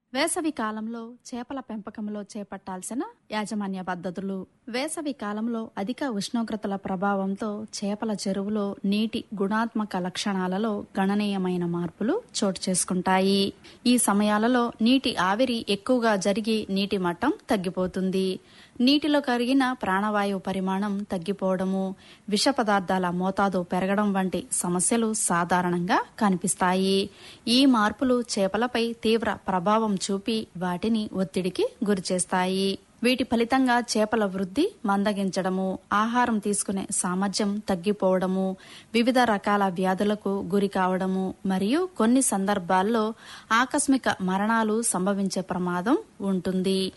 వేసవి కాలంలో చేపల పెంపకంలో చేపట్టాల్సిన యాజమాన్య పద్ధతులు వేసవి కాలంలో అధిక ఉష్ణోగ్రతల ప్రభావంతో చేపల చెరువులో నీటి గుణాత్మక లక్షణాలలో గణనీయమైన మార్పులు చోటు చేసుకుంటాయి ఈ సమయాలలో నీటి ఆవిరి ఎక్కువగా జరిగి నీటి మట్టం తగ్గిపోతుంది నీటిలో కరిగిన ప్రాణవాయువు పరిమాణం తగ్గిపోవడము విష పదార్థాల మోతాదు పెరగడం వంటి సమస్యలు సాధారణంగా కనిపిస్తాయి ఈ మార్పులు చేపలపై తీవ్ర ప్రభావం చూపి వాటిని ఒత్తిడికి గురిచేస్తాయి వీటి ఫలితంగా చేపల వృద్ధి మందగించడము ఆహారం తీసుకునే సామర్థ్యం తగ్గిపోవడము వివిధ రకాల వ్యాధులకు గురి కావడము మరియు కొన్ని సందర్భాల్లో ఆకస్మిక మరణాలు సంభవించే ప్రమాదం ఉంటుంది